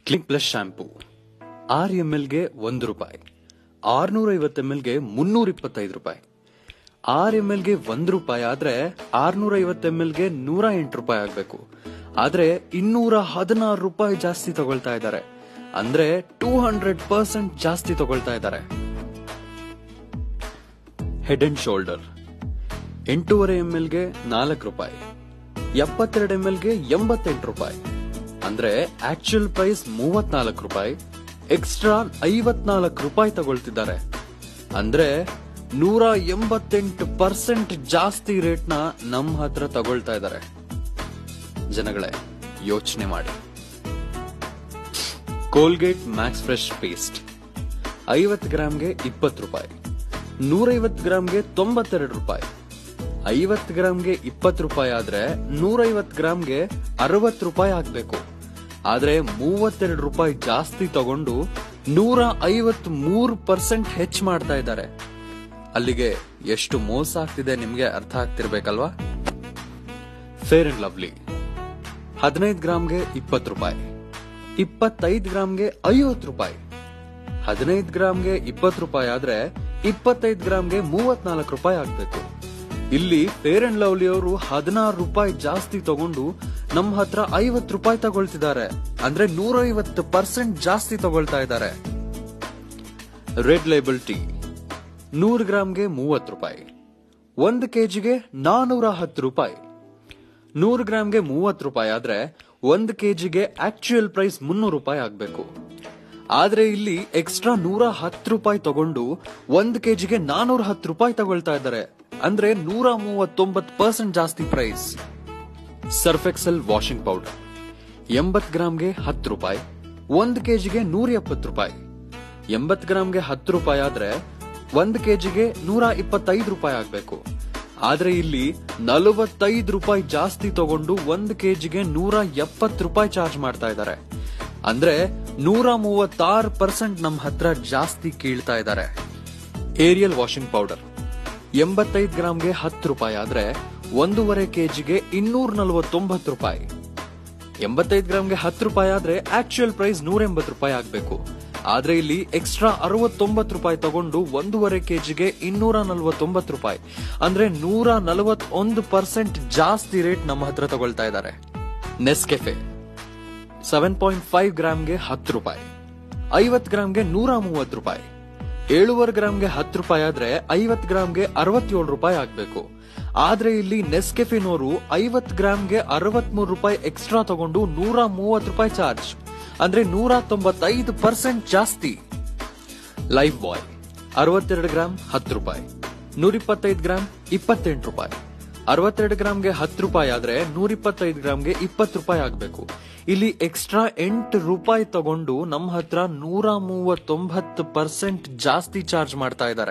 click plus shampoo ಆರ್ M ಎಲ್ಗೆ ಒಂದು ರೂಪಾಯಿ ಆರ್ನೂರ ಐವತ್ತು ಎಂ ಎಲ್ಗೆ ಮುನ್ನೂರ ಇಪ್ಪತ್ತೈದು ರೂಪಾಯಿ ಆರ್ ಎಂ ಎಲ್ಗೆ ಒಂದು ರೂಪಾಯಿ ಆದ್ರೆ ಆರ್ನೂರ ಐವತ್ತು ಎಂ ಎಲ್ಗೆ ನೂರ ಎಂಟು ರೂಪಾಯಿ ಆಗ್ಬೇಕು ಆದ್ರೆ ಇನ್ನೂರ ಹದಿನಾರು ರೂಪಾಯಿ ಜಾಸ್ತಿ ತಗೊಳ್ತಾ ಇದ್ದಾರೆ ಅಂದ್ರೆ ಟೂ ಹಂಡ್ರೆಡ್ ಪರ್ಸೆಂಟ್ ಜಾಸ್ತಿ ತಗೊಳ್ತಾ ಇದ್ದಾರೆ ಹೆಡ್ ಅಂಡ್ ಶೋಲ್ಡರ್ ಎಂಟೂವರೆ ಎಂ ಎಲ್ಗೆ ನಾಲ್ಕು ರೂಪಾಯಿ ಎಪ್ಪತ್ತೆರಡು ಎಂ ಎಲ್ಗೆ ಎಂಬತ್ತೆಂಟು ರೂಪಾಯಿ ಅಂದ್ರೆ ಆಕ್ಚುಯಲ್ ಪ್ರೈಸ್ ಮೂವತ್ನಾಲ್ಕು ರೂಪಾಯಿ ಎಕ್ಸ್ಟ್ರಾ ಐವತ್ನಾಲ್ಕು ರೂಪಾಯಿ ತಗೊಳ್ತಿದ್ದಾರೆ ಅಂದ್ರೆ ನೂರ ಎಂಬತ್ತೆಂಟು ಪರ್ಸೆಂಟ್ ಜಾಸ್ತಿ ರೇಟ್ನ ನಮ್ಮ ಹತ್ರ ತಗೊಳ್ತಾ ಇದ್ದಾರೆ ಜನಗಳೇ ಯೋಚನೆ ಮಾಡಿ ಕೋಲ್ಗೇಟ್ ಮ್ಯಾಕ್ಸ್ ಫ್ರೆಶ್ ಪೇಸ್ಟ್ ಐವತ್ತು ಗ್ರಾಮ್ಗೆ ಇಪ್ಪತ್ತು ರೂಪಾಯಿ ನೂರೈವತ್ತು ಗ್ರಾಮ್ಗೆ ತೊಂಬತ್ತೆರಡು ರೂಪಾಯಿ ಐವತ್ತು ಗ್ರಾಮ್ಗೆ ಇಪ್ಪತ್ತು ರೂಪಾಯಿ ಆದ್ರೆ ನೂರೈವತ್ತು ಗ್ರಾಮ್ಗೆ ಅರವತ್ತು ರೂಪಾಯಿ ಆಗ್ಬೇಕು ಆದ್ರೆ ಮೂವತ್ತೆರಡು ರೂಪಾಯಿ ಜಾಸ್ತಿ ತಗೊಂಡು ನೂರ ಐವತ್ ಮೂರು ಪರ್ಸೆಂಟ್ ಹೆಚ್ಚು ಮಾಡ್ತಾ ಇದ್ದಾರೆ ಅಲ್ಲಿಗೆ ಎಷ್ಟು ಮೋಸ ಆಗ್ತಿದೆ ನಿಮ್ಗೆ ಅರ್ಥ ಆಗ್ತಿರ್ಬೇಕಲ್ವಾ ಫೇರ್ ಅಂಡ್ ಲವ್ಲಿ ಹದಿನೈದು ಗ್ರಾಮ್ಗೆ ಇಪ್ಪತ್ತು ರೂಪಾಯಿ ಇಪ್ಪತ್ತೈದು ಗ್ರಾಮ್ಗೆ ಐವತ್ತು ರೂಪಾಯಿ ಹದಿನೈದು ಗ್ರಾಮ್ಗೆ ಇಪ್ಪತ್ತು ರೂಪಾಯಿ ಆದ್ರೆ ಇಪ್ಪತ್ತೈದು ಗ್ರಾಮ್ಗೆ ಮೂವತ್ನಾಲ್ಕು ರೂಪಾಯಿ ಆಗ್ಬೇಕು ಇಲ್ಲಿ ಫೇರ್ ಅಂಡ್ ಲವ್ಲಿ ಅವರು ಹದಿನಾರು ರೂಪಾಯಿ ಜಾಸ್ತಿ ತಗೊಂಡು ನಮ್ಮ ಹತ್ರ ಐವತ್ತು ರೂಪಾಯಿ ತಗೊಳ್ತಿದ್ದಾರೆ ಅಂದ್ರೆ ನೂರೈವತ್ತು ಪರ್ಸೆಂಟ್ ಜಾಸ್ತಿ ತಗೊಳ್ತಾ ಇದ್ದಾರೆ ರೆಡ್ ಲೇಬಲ್ ಟೀ ನೂರು ಗ್ರಾಮ್ಗೆ ಮೂವತ್ತು ರೂಪಾಯಿ ಒಂದು ಕೆಜಿಗೆ ನಾನೂರ ಹತ್ತು ರೂಪಾಯಿ ನೂರು ಗ್ರಾಮ್ಗೆ ಮೂವತ್ತು ರೂಪಾಯಿ ಆದ್ರೆ ಒಂದು ಕೆಜಿಗೆ ಆಕ್ಚುಯಲ್ ಪ್ರೈಸ್ ಮುನ್ನೂರು ರೂಪಾಯಿ ಆಗ್ಬೇಕು ಆದ್ರೆ ಇಲ್ಲಿ ಎಕ್ಸ್ಟ್ರಾ ನೂರ ಹತ್ತು ರೂಪಾಯಿ ತಗೊಂಡು ಒಂದು ಕೆಜಿಗೆ ನಾನೂರ ಹತ್ತು ರೂಪಾಯಿ ತಗೊಳ್ತಾ ಇದ್ದಾರೆ ಅಂದ್ರೆ ನೂರ ಮೂವತ್ತೊಂಬತ್ತು ಪರ್ಸೆಂಟ್ ಜಾಸ್ತಿ ಪ್ರೈಸ್ ಸರ್ಫೆಕ್ಸಲ್ ವಾಷಿಂಗ್ ಪೌಡರ್ ಎಂಬತ್ ಗ್ರಾಮ್ಗೆ ಹತ್ತು ರೂಪಾಯಿ ಒಂದು ಕೆಜಿಗೆ ನೂರ ಎಪ್ಪತ್ತು ರೂಪಾಯಿ ಎಂಬತ್ ಗ್ರಾಮ್ಗೆ ಹತ್ತು ರೂಪಾಯಿ ಆದ್ರೆ ಒಂದು ಕೆಜಿಗೆ ನೂರ ಇಪ್ಪತ್ತೈದು ರೂಪಾಯಿ ಆಗ್ಬೇಕು ಆದ್ರೆ ಇಲ್ಲಿ ನಲವತ್ತೈದು ರೂಪಾಯಿ ಜಾಸ್ತಿ ತಗೊಂಡು ಒಂದು ಕೆಜಿಗೆ ನೂರ ಎಪ್ಪತ್ತು ರೂಪಾಯಿ ಚಾರ್ಜ್ ಮಾಡ್ತಾ ಇದ್ದಾರೆ ಅಂದ್ರೆ ನೂರ ಮೂವತ್ತಾರು ಪರ್ಸೆಂಟ್ ನಮ್ಮ ಹತ್ರ ಜಾಸ್ತಿ ಕೀಳ್ತಾ ಇದ್ದಾರೆ ಏರಿಯಲ್ ವಾಷಿಂಗ್ ಪೌಡರ್ ಎಂಬತ್ತೈದು ಗ್ರಾಮ್ಗೆ ಹತ್ತು ರೂಪಾಯಿ ಆದ್ರೆ ಒಂದೂವರೆ ಕೆಜಿಗೆ ಇನ್ನೂರ ನಲವತ್ತೊಂಬತ್ತು ರೂಪಾಯಿ ಎಂಬತ್ತೈದು ಗ್ರಾಮ್ಗೆ ಹತ್ತು ರೂಪಾಯಿ ಆದ್ರೆ ಆಕ್ಚುಯಲ್ ಪ್ರೈಸ್ ನೂರ ಎಂಬತ್ತು ರೂಪಾಯಿ ಆಗ್ಬೇಕು ಆದ್ರೆ ಇಲ್ಲಿ ಎಕ್ಸ್ಟ್ರಾ ಅರವತ್ತೊಂಬತ್ತು ರೂಪಾಯಿ ತಗೊಂಡು ಒಂದೂವರೆ ಕೆಜಿಗೆ ಇನ್ನೂರ ನಲವತ್ತೊಂಬತ್ತು ರೂಪಾಯಿ ಅಂದ್ರೆ ನೂರ ನಲವತ್ತೊಂದು ಪರ್ಸೆಂಟ್ ಜಾಸ್ತಿ ರೇಟ್ ನಮ್ಮ ಹತ್ರ ತಗೊಳ್ತಾ ಇದ್ದಾರೆ ನೆಸ್ಕೆಫೆ ಸೆವೆನ್ ಪಾಯಿಂಟ್ ಫೈವ್ ಗ್ರಾಮ್ಗೆ ಹತ್ತು ರೂಪಾಯಿ ಐವತ್ ಗ್ರಾಮ್ಗೆ ನೂರ ಮೂವತ್ತು ರೂಪಾಯಿ ಏಳುವರೆ ಗ್ರಾಮ್ಗೆ ಹತ್ತು ರೂಪಾಯಿ ಆದ್ರೆ ಐವತ್ ಗ್ರಾಮ್ಗೆ ಅರವತ್ತೇಳು ರೂಪಾಯಿ ಆಗ್ಬೇಕು ಆದ್ರೆ ಇಲ್ಲಿ ನೆಸ್ಕೆಫಿನೋರು ಐವತ್ ಗ್ರಾಮ್ಗೆ ಅರವತ್ಮೂರು ರೂಪಾಯಿ ಎಕ್ಸ್ಟ್ರಾ ತಗೊಂಡು ನೂರ ಮೂವತ್ತು ರೂಪಾಯಿ ಚಾರ್ಜ್ ಅಂದ್ರೆ ನೂರ ತೊಂಬತ್ತೈದು ಪರ್ಸೆಂಟ್ ಜಾಸ್ತಿ ಲೈಫ್ ಬಾಯ್ ಅರವತ್ತೆರಡು ಗ್ರಾಮ್ ಹತ್ತು ರೂಪಾಯಿ ನೂರಿಪ್ಪತ್ತೈದು ಗ್ರಾಮ್ ಇಪ್ಪತ್ತೆಂಟು ರೂಪಾಯಿ ಅರವತ್ತೆರಡು ಗ್ರಾಮ್ಗೆ ಹತ್ತು ರೂಪಾಯಿ ಆದ್ರೆ ನೂರಿಪ್ಪತ್ತೈದು ಗ್ರಾಮ್ಗೆ ಇಪ್ಪತ್ತು ರೂಪಾಯಿ ಆಗ್ಬೇಕು ಇಲ್ಲಿ ಎಕ್ಸ್ಟ್ರಾ ಎಂಟು ರೂಪಾಯಿ ತಗೊಂಡು ನಮ್ಮ ಹತ್ರ ನೂರ ಮೂವತ್ತೊಂಬತ್ತು ಪರ್ಸೆಂಟ್ ಜಾಸ್ತಿ ಚಾರ್ಜ್ ಮಾಡ್ತಾ ಇದ್ದಾರೆ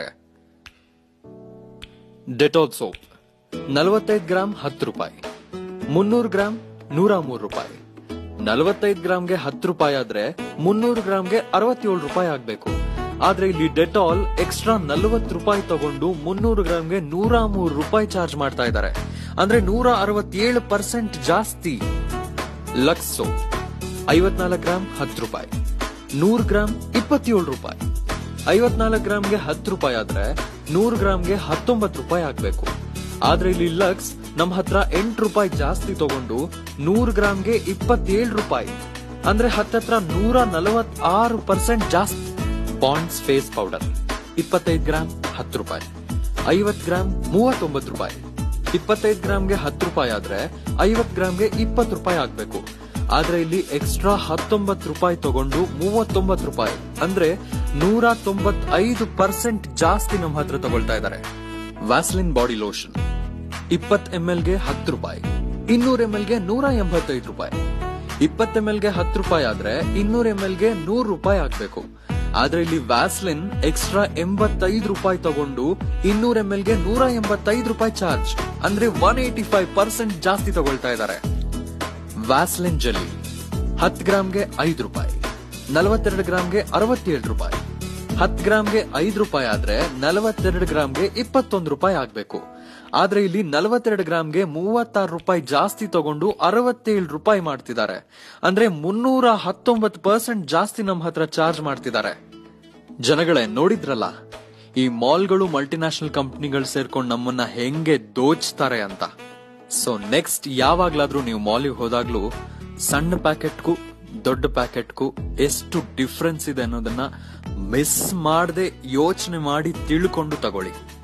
ಡೆಟಾಲ್ ಸೋಪ್ ನಲವತ್ತೈದು ಗ್ರಾಮ್ ಹತ್ತು ರೂಪಾಯಿ ಮುನ್ನೂರು ಗ್ರಾಮ್ ನೂರ ಮೂರು ರೂಪಾಯಿ ನಲವತ್ತೈದು ಗ್ರಾಮ್ಗೆ ಹತ್ತು ರೂಪಾಯಿ ಆದ್ರೆ ಮುನ್ನೂರು ಗ್ರಾಮ್ಗೆ ಅರವತ್ತೇಳು ರೂಪಾಯಿ ಆಗ್ಬೇಕು ಆದ್ರೆ ಇಲ್ಲಿ ಡೆಟಾಲ್ ಎಕ್ಸ್ಟ್ರಾ ನಲವತ್ತು ರೂಪಾಯಿ ತಗೊಂಡು ಮುನ್ನೂರು ಗ್ರಾಮ್ಗೆ ನೂರ ಮೂರು ರೂಪಾಯಿ ಚಾರ್ಜ್ ಮಾಡ್ತಾ ಇದ್ದಾರೆ ಅಂದ್ರೆ ನೂರ ಅರವತ್ತೇಳು ಪರ್ಸೆಂಟ್ ಜಾಸ್ತಿ ಲಕ್ಸ್ ಸೋಪ್ ಐವತ್ನಾಲ್ಕು ಗ್ರಾಮ್ ಹತ್ತು ರೂಪಾಯಿ ನೂರು ಗ್ರಾಮ್ ಇಪ್ಪತ್ತೇಳು ರೂಪಾಯಿ ಐವತ್ನಾಲ್ಕು ಗ್ರಾಮ್ಗೆ ಹತ್ತು ರೂಪಾಯಿ ಆದ್ರೆ ನೂರು ಗ್ರಾಮ್ಗೆ ಹತ್ತೊಂಬತ್ತು ರೂಪಾಯಿ ಆಗ್ಬೇಕು ಆದ್ರೆ ಇಲ್ಲಿ ಲಕ್ಸ್ ನಮ್ಮ ಹತ್ರ ಎಂಟು ರೂಪಾಯಿ ಜಾಸ್ತಿ ತಗೊಂಡು ನೂರು ಗ್ರಾಮ್ಗೆ ಇಪ್ಪತ್ತೇಳು ರೂಪಾಯಿ ಅಂದ್ರೆ ಹತ್ತತ್ರ ನೂರ ನಲವತ್ತಾರು ಪರ್ಸೆಂಟ್ ಜಾಸ್ತಿ ಪಾಂಡ್ಸ್ ಫೇಸ್ ಪೌಡರ್ ಇಪ್ಪತ್ತೈದು ಗ್ರಾಮ್ ಹತ್ತು ರೂಪಾಯಿ ಐವತ್ ಗ್ರಾಮ್ ಮೂವತ್ತೊಂಬತ್ತು ರೂಪಾಯಿ ಇಪ್ಪತ್ತೈದು ಗ್ರಾಮ್ಗೆ ಹತ್ತು ರೂಪಾಯಿ ಆದ್ರೆ ಐವತ್ ಗ್ರಾಮ್ಗೆ ಇಪ್ಪತ್ತು ರೂಪಾಯಿ ಆಗ್ಬೇಕು ಆದ್ರೆ ಇಲ್ಲಿ ಎಕ್ಸ್ಟ್ರಾ ಹತ್ತೊಂಬತ್ತು ರೂಪಾಯಿ ತಗೊಂಡು ಮೂವತ್ತೊಂಬತ್ತು ರೂಪಾಯಿ ಅಂದ್ರೆ ನೂರ ತೊಂಬತ್ತೈದು ಪರ್ಸೆಂಟ್ ಜಾಸ್ತಿ ನಮ್ಮ ಹತ್ರ ತಗೊಳ್ತಾ ಇದ್ದಾರೆ ವ್ಯಾಸ್ಲಿನ್ ಬಾಡಿ ಲೋಷನ್ ಇಪ್ಪತ್ ಎಂ ಗೆ ಹತ್ತು ರೂಪಾಯಿ ಇನ್ನೂರ ಎಂ ಗೆ ನೂರ ಎಂಬತ್ತೈದು ರೂಪಾಯಿ ಇಪ್ಪತ್ ಎಂ ಗೆ ಹತ್ತು ರೂಪಾಯಿ ಆದ್ರೆ ಇನ್ನೂರ ಎಂ ಗೆ ನೂರು ರೂಪಾಯಿ ಆಗ್ಬೇಕು ಆದ್ರೆ ಇಲ್ಲಿ ವ್ಯಾಸ್ಲಿನ್ ಎಕ್ಸ್ಟ್ರಾ ಎಂಬತ್ತೈದು ರೂಪಾಯಿ ತಗೊಂಡು ಇನ್ನೂರ ಎಂ ಗೆ ನೂರ ಎಂಬತ್ತೈದು ರೂಪಾಯಿ ಚಾರ್ಜ್ ಅಂದ್ರೆ ಒನ್ ಏಟಿ ಫೈವ್ ಪರ್ಸೆಂಟ್ ಜಾಸ್ತಿ ತಗೊಳ್ತಾ ಇದ್ದಾರೆ ವ್ಯಾಸ್ಲಿನ್ ಜೆಲ್ಲಿ ಹತ್ತು ಗ್ರಾಮ್ಗೆ ಐದು ರೂಪಾಯಿ ನಲವತ್ತೆರಡು ಗ್ರಾಮ್ಗೆ ಅರವತ್ತೇಳು ರೂಪಾಯಿ ಹತ್ತು ಗ್ರಾಮ್ಗೆ ಐದು ರೂಪಾಯಿ ಆದ್ರೆ ನಲವತ್ತೆರಡು ಗ್ರಾಮ್ಗೆ ಇಪ್ಪತ್ತೊಂದು ರೂಪಾಯಿ ಆಗ್ಬೇಕು ಆದ್ರೆ ಇಲ್ಲಿ ನಲವತ್ತೆರಡು ಗ್ರಾಮ್ಗೆ ಮೂವತ್ತಾರು ರೂಪಾಯಿ ಜಾಸ್ತಿ ತಗೊಂಡು ಅರವತ್ತೇಳು ರೂಪಾಯಿ ಮಾಡ್ತಿದ್ದಾರೆ ಅಂದ್ರೆ ಮುನ್ನೂರ ಹತ್ತೊಂಬತ್ತು ಪರ್ಸೆಂಟ್ ಜಾಸ್ತಿ ನಮ್ಮ ಹತ್ರ ಚಾರ್ಜ್ ಮಾಡ್ತಿದ್ದಾರೆ ಜನಗಳೇ ನೋಡಿದ್ರಲ್ಲ ಈ ಮಾಲ್ಗಳು ಮಲ್ಟಿನ್ಯಾಷನಲ್ ಕಂಪ್ನಿಗಳು ಸೇರ್ಕೊಂಡು ನಮ್ಮನ್ನ ಹೆಂಗೆ ದೋಚ್ತಾರೆ ಅಂತ ಸೊ ನೆಕ್ಸ್ಟ್ ಯಾವಾಗ್ಲಾದ್ರೂ ನೀವು ಮಾಲಿಗೆ ಹೋದಾಗ್ಲೂ ಸಣ್ಣ ಪ್ಯಾಕೆಟ್ಗೂ ದೊಡ್ಡ ಪ್ಯಾಕೆಟ್ಗೂ ಎಷ್ಟು ಡಿಫ್ರೆನ್ಸ್ ಇದೆ ಅನ್ನೋದನ್ನ ಮಿಸ್ ಮಾಡದೆ ಯೋಚನೆ ಮಾಡಿ ತಿಳ್ಕೊಂಡು ತಗೊಳ್ಳಿ